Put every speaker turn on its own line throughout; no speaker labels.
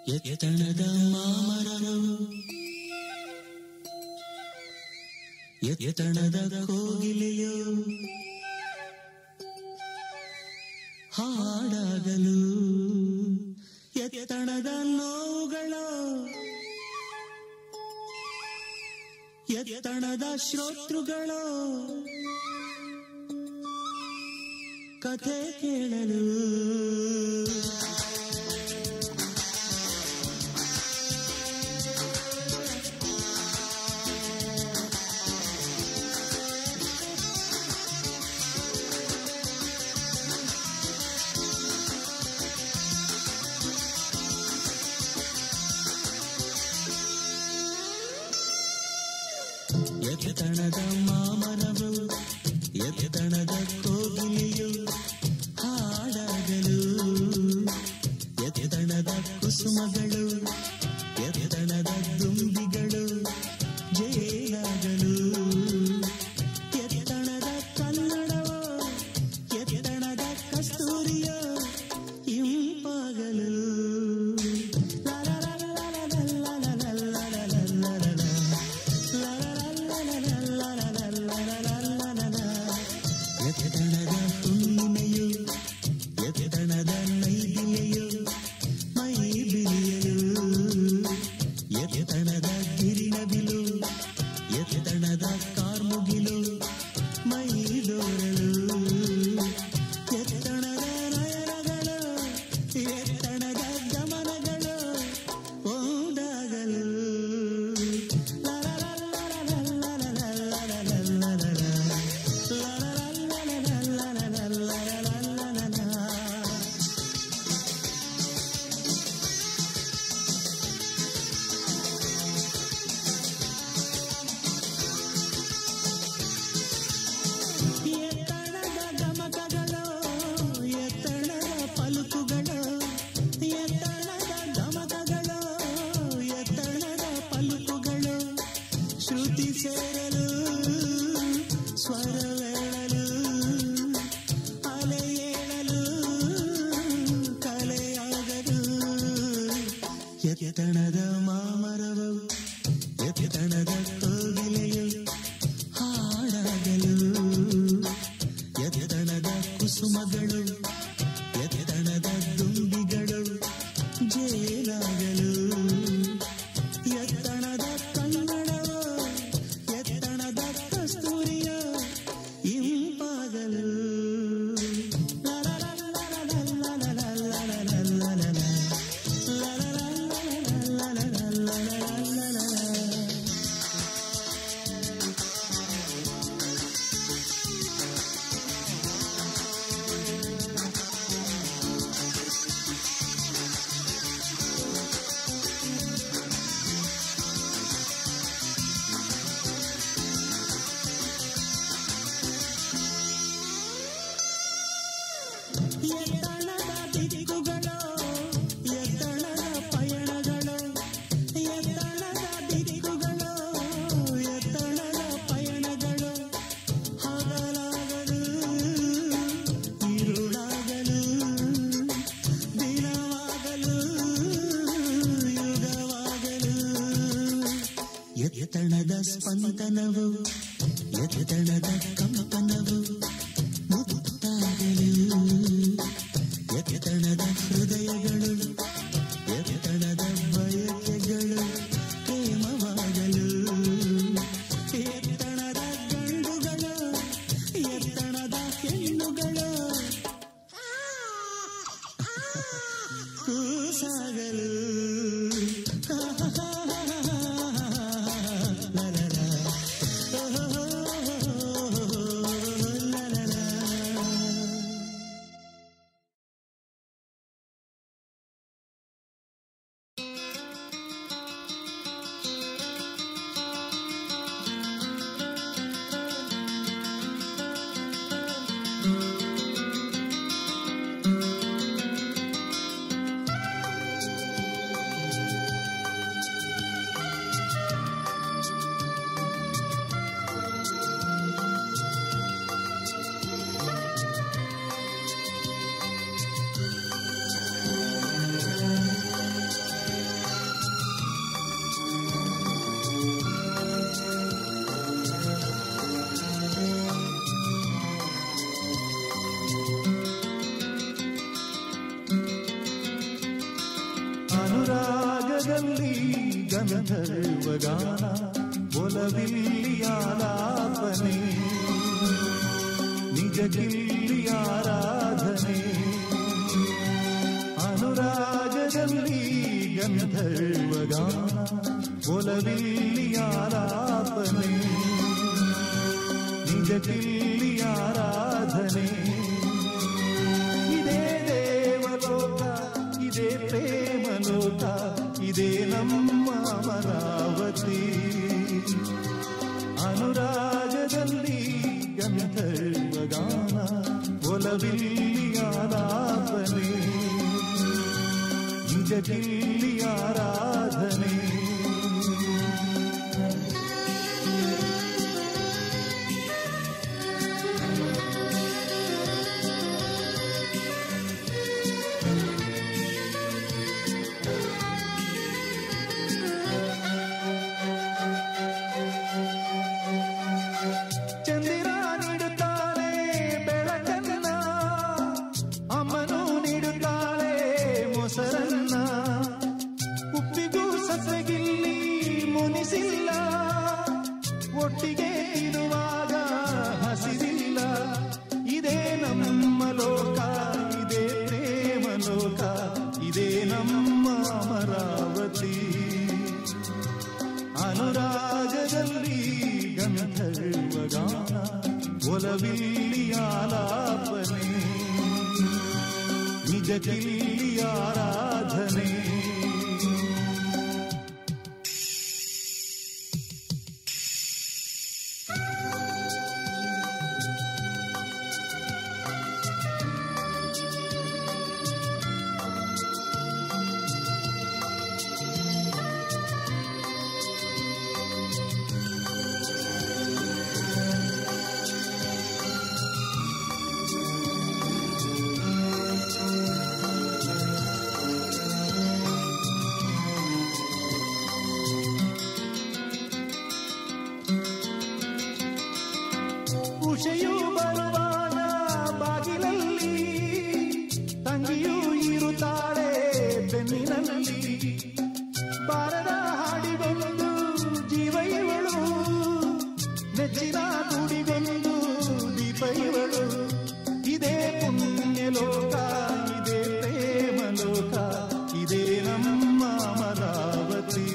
ಎತ್ತಣದ ಮಾಮರವು ಎತ್ತಣದ ಕೋಗಿಲೆಯೋ ಹಾಡಾಗಲು ಎತ್ತಣದ ನೋವುಗಳು ಎತ್ತಣದ ಶ್ರೋತೃಗಳು ಕಥೆ ಕೇಳಲು ಎತ್ತಣದ ಮಾಮರವು ಎತ್ತಣದ ಕೋಗಿಲೆಯು ಹಾಡಾಗಲು ಎತ್ತಣದ ಕುಸುಮಗಳು ಎತ್ತಣದ ದುಂಬಿಗಳು ಜೇಲಾಗಲು ಎತ್ತಣದ ಕನ್ನಡವೋ ಎತ್ತಣದ ಕಸ್ತೂರಿಯೋ ಇಂಪಾಗಲು ಎತ್ತಣದ ಹುಣ್ಣಿಮೆಯು ಎತ್ತಣದ ನೈದಿಲೆಯು ಮೈ ಬಿಳಿಯಲು ಎತ್ತಣದ ಗಿರಿನಬಿಲು ಎತ್ತಣದ ಕಾರ್ಮುಗಿಲು ಮೈ ದೋರಲು ಎತ್ತಣದ ನಯನಗಳು ಎತ್ತಣದ ಗಮನಗಳು ಒಂದಾಗಲು ಎತ್ತಣದ ಗಮಕಗಳು ಎತ್ತಣದ ಪಲುಕುಗಳು ಎತ್ತಣದ ಗಮಕಗಳು ಎತ್ತಣದ ಪಲುಕುಗಳು ಶ್ರುತಿ ಸೇರಲು ಸ್ವರವೇಳಲು ಅಲೆ ಏಳಲು ಕಲೆಯಾಗಲು ಎತ್ತಣದ ಮಾಮರವು ಎತ್ತಣದ ಕೋಗಿಲೆಯು ಹಾಡಾಗಲು ಎತ್ತಣದ ಕುಸುಮಗಳು ಎತ್ತಣದ ದುಂಬಿಗಳು ಜೇಲಾಗಲು ಎತ್ತಣದ ಕನ್ನಡವೋ ಎತ್ತಣದ ಕಸ್ತೂರಿಯೋ ಇಂಪಾಗಲು ಎತ್ತಣದ ದಿಕ್ಕುಗಳು ಎತ್ತಣದ ಪಯಣಗಳು ಎತ್ತಣದ ದಿಕ್ಕುಗಳು ಎತ್ತಣದ ಪಯಣಗಳು ಹಗಲಾಗಲು ഇരുളാകಲು ದಿನವಾಗಲು ಯುಗವಾಗಲು ಎತ್ತಣದ ಸ್ಪಂದನವು ಎತ್ತಣದ ಕಂಪನವು ಮುತ್ತಾಗಲು ಎತ್ತಣದ ಹೃದಯಗಳು ಎತ್ತಣದ ಬಯಕೆಗಳು ಪ್ರೇಮವಾಗಲು ಎತ್ತಣದ ಗಂಡುಗಳು ಎತ್ತಣದ ಹೆಣ್ಣುಗಳು ಕೂಸಾಗಲು ಲಲಲ. ಲಲಲ. ರಾಗದಲ್ಲಿ ಗಂಧರ್ವಗಾನ ಒಲವಿಲ್ಲಿಯಾಲಾಪನೆ ನಿಜಗಿಲ್ಲಿ ಆರಾಧನೆ ಅನುರಾಗದಲ್ಲಿ ಗಂಧರ್ವಗಾನ ಒಲವಿಲ್ಲಿ ಆಲಾಪನೆ ನಿಜಗಿಲ್ಲಿ ಆರಾಧನೆ ಇದೇ ದೇವಲೋಕ ಇದೇ ಪ್ರೇಮಲೋಕ ಇದೇ ನಮ್ಮ ಅಮರಾವತಿ ಅನುರಾಗದಲ್ಲಿ ಗಂಧರ್ವಗಾನ ಒಲವಿಲ್ಲಿ ಆಲಾಪನೆ ನಿಜಗಿಲ್ಲಿ ಆರಾಧನೆ ಚಂದಿರ ನೀಡುತ್ತಾಳೆ ಬೆಳಕನ್ನ ಅಮ್ಮನು ನೀಡುತ್ತಾಳೆ ಮೊಸರನ್ನ ಉಪ್ಪಿಗೂ ಸಸಗಿಲ್ಲಿ ಮುನಿಸಿಲ್ಲ ಒಟ್ಟಿಗೆ ಇರುವಾಗ ಹಸಿರಿಲ್ಲ ಇದೇ ನಮ್ಮ ಲೋಕ ಇದೇ ಪ್ರೇಮ ಲೋಕ ಇದೇ ನಮ್ಮ ಅಮರಾವತಿ ಅನುರಾಗದಲ್ಲಿ ಗಂಧರ್ವಗಾನ ಒಲವಿಲ್ಲಿ ಆಲಾಪನೆ ನಿಜಗಿಲ್ಲಿ ಆರಾಧನೆ ಉಷೆಯು ಬರುವಾಗ ಬಾಗಿಲಲ್ಲಿ ತಂಗಿಯೂ ಇರುತ್ತಾಳೆ ಬೆನ್ನಿನಲ್ಲಿ ಬಾರದ ಹಾಡಿಗೊಂದು ಜೀವ ಇವಳು ನೆಚ್ಚಿನ ನುಡಿಗೊಂದು ದೀಪ ಇವಳು ಇದೇ ಪುಣ್ಯ ಲೋಕ ಇದೇ ಪ್ರೇಮ ಲೋಕ ಇದೇ ನಮ್ಮ ಅಮರಾವತಿ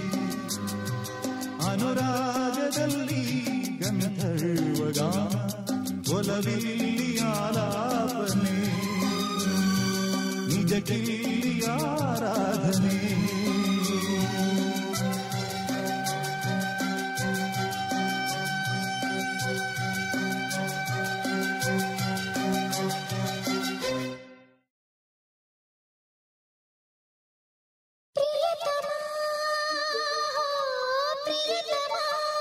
ಅನುರಾಗದಲ್ಲಿ ಗಂಧರ್ವಗಾನ ಒಲವಿಲ್ಲಿ ಆಲಾಪನೆ ನಿಜಗಿಲ್ಲಿ ಆರಾಧನೆ
ಪ್ರಿಯತಮ ಪ್ರಿಯತಮ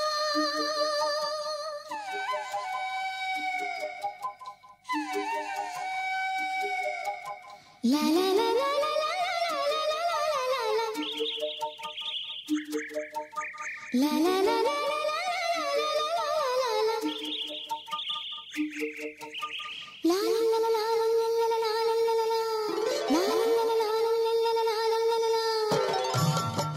ಲಾ ಲಾ ಲಾ ಲಾ ಲಾ ಲಾ ಲಾ ಲಾ ಲಾ ಲಾ ಲಾ ಲಾ. ಲಾ ಲಾ ಲಾ ಲಾ ಲಾ ಲಾ ಲಾ ಲಾ ಲಾ ಲಾ ಲಾ ಲಾ. ಲಾ ಲಾ ಲಾ ಲಾ ಲಾ ಲಾ ಲಾ ಲಾ ಲಾ ಲಾ ಲಾ ಲಾ ಲಾ. ಲಾ ಲಾ ಲಾ ಲಾ ಲಾ ಲಾ ಲಾ ಲಾ ಲಾ ಲಾ ಲಾ ಲಾ.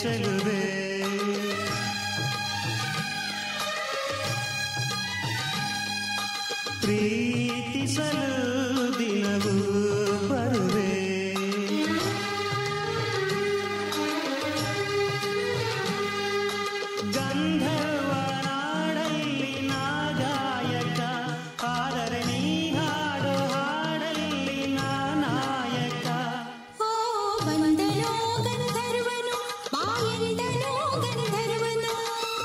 ಚೆಲುವೆ ಪ್ರೀತಿಸಲು ದಿನವೂ ಬರುವೆ ಗಂಧರ್ವನಾಡಲ್ಲಿ ನಾ ಗಾಯಕ ಆದರೆ ನೀ ಹಾಡೋ ಹಾಡಲ್ಲಿ ನಾ ನಾಯಕ
ಓ ಬಂದನೋ ಗಂಧರ್ವನು ಬಾಯಂದನೋ ಗಂಧರ್ವನು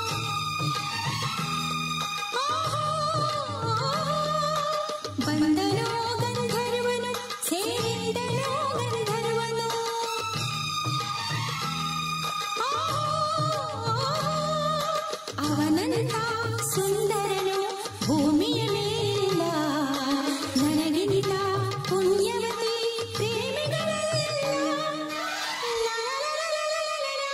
ಬಂದನೋ ಗಂಧರ್ವನು ಸೇರಿದನೋ ಗಂಧರ್ವನು ಅವನಂತ ಸುಂದರನು ಭೂಮಿಯ ಮೇಲಿಲ್ಲ ನನಗಿನಿತ ಪುಣ್ಯವತಿ ಪ್ರೇಮಿಗಳೆಲ್ಲ ಲಾ ಲಾ ಲಾ ಲಾ ಲಾ ಲಾ ಲಾ.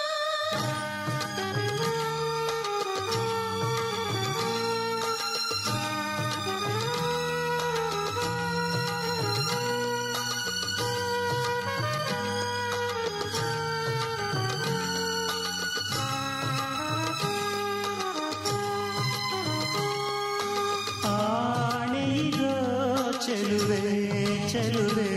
ಆಣಿಗೋ ಚೆಲುವೆ ಚೆಲುವೆ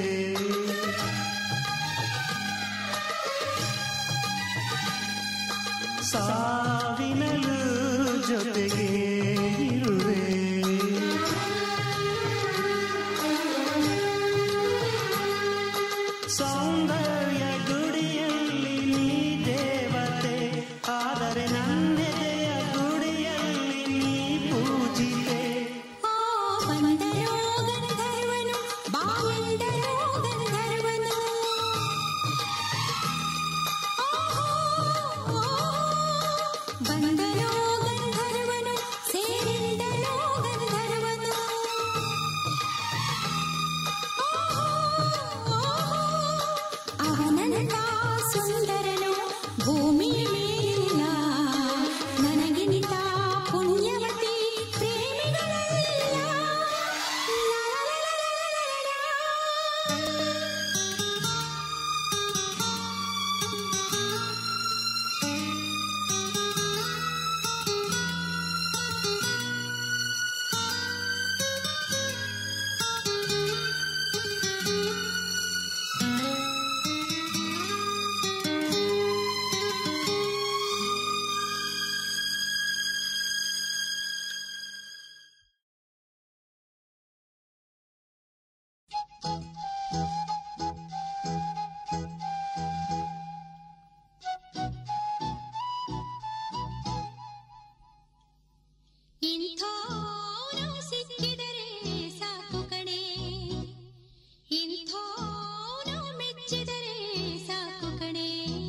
ಸಾವಿನಲು ಜೊತೆಗೆ ಇರುವೆ ಸೌಂದರ್ಯ ಗುಡಿಯಲ್ಲಿ ನೀ ದೇವತೆ ಆದರೆ ನನ್ನೆದೆಯ ಗುಡಿಯಲ್ಲಿ ನೀ ಪೂಜಿತೆ
ಆ ಬಂದನೋ ಗಂಧರ್ವನು ಬಾಯಂದನೋ ಗಂಧರ್ವನು ಬಂದನೋ ಗಂಧರ್ವನು ಸೇರಿದನೋ ಗಂಧರ್ವನು ಅವನಂತ ಸುಂದರನು ಭೂಮಿಯ ಮೇಲಿಲ್ಲ ನನಗಿನಿತ ಪುಣ್ಯವತಿ ಪ್ರೇಮಿಗಳೆಲ್ಲ ಲಾ ಲಾ ಲಾ ಲಾ ಲಾ ಲಾ ಲಾ. ಇಂಥೋನು ಸಿಕ್ಕಿದರೆ ಸಾಕು ಕಣೆ ಇಂಥೋನು ಮೆಚ್ಚಿದರೆ ಸಾಕು ಕಣೆ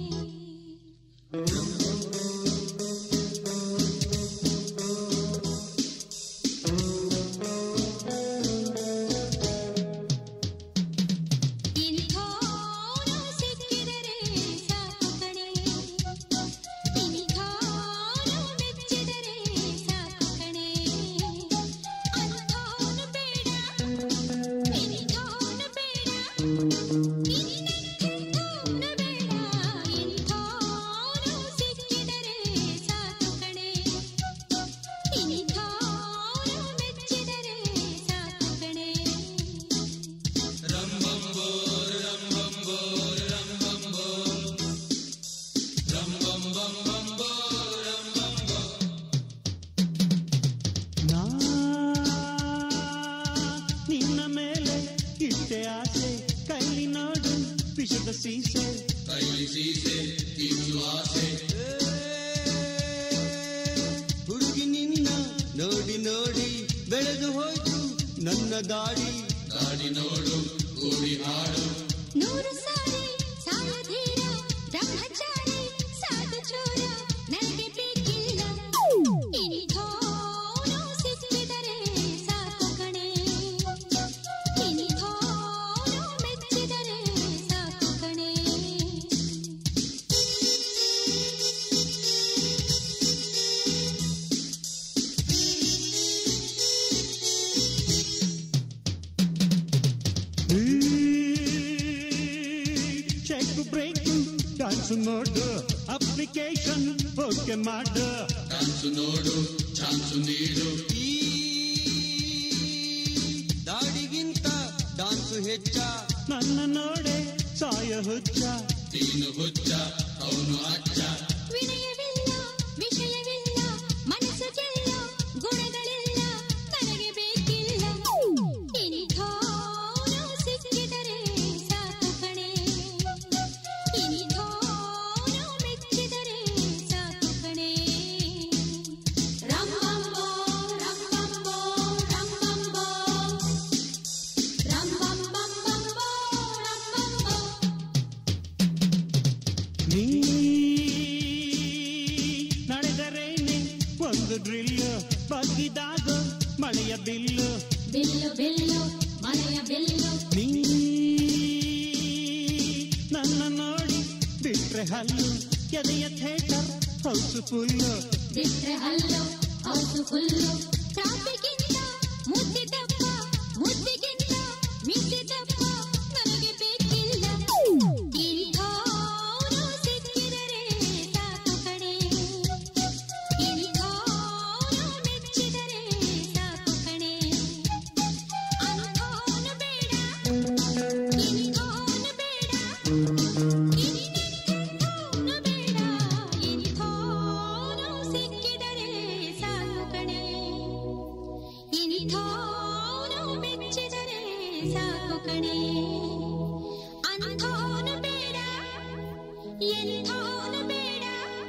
ಇಂಥೋನು ಸಿಕ್ಕಿದರೆ ಸಾಕು ಕಣೆ ಇಂಥೋನು ಮೆಚ್ಚಿದರೆ ಸಾಕು ಕಣೆ ಅಂಥೋನು ಬೇಡ ಇಂಥೋನು ಬೇಡ ಇನ್ನೆಂಥೋನು ಬೇಡ ಇಂಥೋನು ಸಿಕ್ಕಿದರೆ ಸಾಕು ಕಣೆ ಇಂಥೋನು ಮೆಚ್ಚಿದರೆ ಸಾಕು ಕಣೆ
ನಾ ನಿನ್ನ ಮೇಲೆ ಇಟ್ಟೆ ಆಸೆ ಕೈಲಿ ನೋಡು ವಿಷದ ಸೀಸೆ
ಹುಡುಗಿ ನಿನ್ನ ನೋಡಿ ನೋಡಿ ಬೆಳೆದು ಹೋಯ್ತು ನನ್ನ ದಾಡಿ
ನೂರು ಸಾರಿ ಸಾಯುಧೀರ ಬ್ರಹ್ಮಚಾರಿ ಸಾಧು ಚೋರ ನನಗೆ ಬೇಕಿಲ್ಲ ಇಂಥೋನು ಸಿಕ್ಕಿದರೆ ಸಾಕು ಕಣೆ ಇಂಥೋನು ಮೆಚ್ಚಿದರೆ ಸಾಕು ಕಣೆ
ಈ ಅಪ್ಲಿಕೇಶನ್ ಓಕೆ ಮಾಡು
ಈ ದಾಡಿಗಿಂತ ಡಾನ್ಸು ಹೆಚ್ಚ
ನನ್ನ ನೋಡೆ ಸಾಯ ಹುಚ್ಚ
ವಿನಯವಿಲ್ಲ ವಿಷಯವಿಲ್ಲ ಮನಸ್ಸು ಚೆಲ್ಲ ಗುಣಗಳಿಲ್ಲ ನನಗೆ ಬೇಕಿಲ್ಲ ಇಂಥೋನು ಸಿಕ್ಕಿದರೆ ಸಾಕು ಕಣೆ ಇಂಥೋನು ಮೆಚ್ಚಿದರೆ ಸಾಕು ಕಣೆ ರಂಬಂಬೋ ರಂಬಂಬೋ ರಂಬಂಬೋ ರಂಬಂಬಂಬಂಬೋ ರಂಬಂಬೋ
ನೀ ನಡೆದರೇನೆ ಒಂದು ಡ್ರಿಲ್ ಬಗ್ಗಿದಾಗ ಮಳೆಯ ಬಿಲ್ಲು
ಬಿಲ್ಲು ಬಿಲ್ಲು ಮಳೆಯ ಬಿಲ್ಲು
ನೀ ನನ್ನ ನೋಡಿ ಬಿಟ್ರೆ ಹಲ್ಲು ಎದೆಯ ಥೇಟರ್ ಹೌಸು ಫುಲ್ಲು
ಬಿಟ್ರೆ ಹಲ್ಲು ಹೌದು ಹುಲ್ಲು ಕಾಪಿಗಿಂತ ಮುದ್ದಿದಪ್ಪ ಮುದ್ದಿಗಿಂತ ಮಿದ್ದಿದಪ್ಪ ನನಗೆ ಬೇಕಿಲ್ಲ ಇಂಥೋನು ಸಿಕ್ಕಿದರೆ ಸಾಕು ಕಣೆ ಇಂಥೋನು ಮೆಚ್ಚಿದರೆ ಸಾಕು ಕಣೆ ಅಂಥೋನು ಬೇಡ ಇಂಥೋನು ಬೇಡ ಇನ್ನೆಂಥೋನು ಬೇಡ ಇಂಥೋನು ಸಿಕ್ಕಿದರೆ ಸಾಕು ಕಣೆ ಇಂಥೋನು ಮೆಚ್ಚಿದರೆ ಸಾಕು ಕಣೆ ಅಂಥೋನು ಬೇಡ ಎಂಥೋನು ಬೇಡ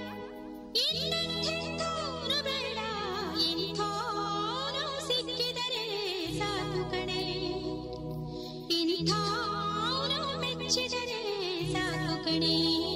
ಇನ್ನೆಂಥೋನು ಬೇಡ ಇಂಥೋನು ಸಿಕ್ಕಿದರೆ ಸಾಕು ಕಣೆ ಇಂಥೋನು ಮೆಚ್ಚಿದರೆ ಸಾಕು ಕಣೆ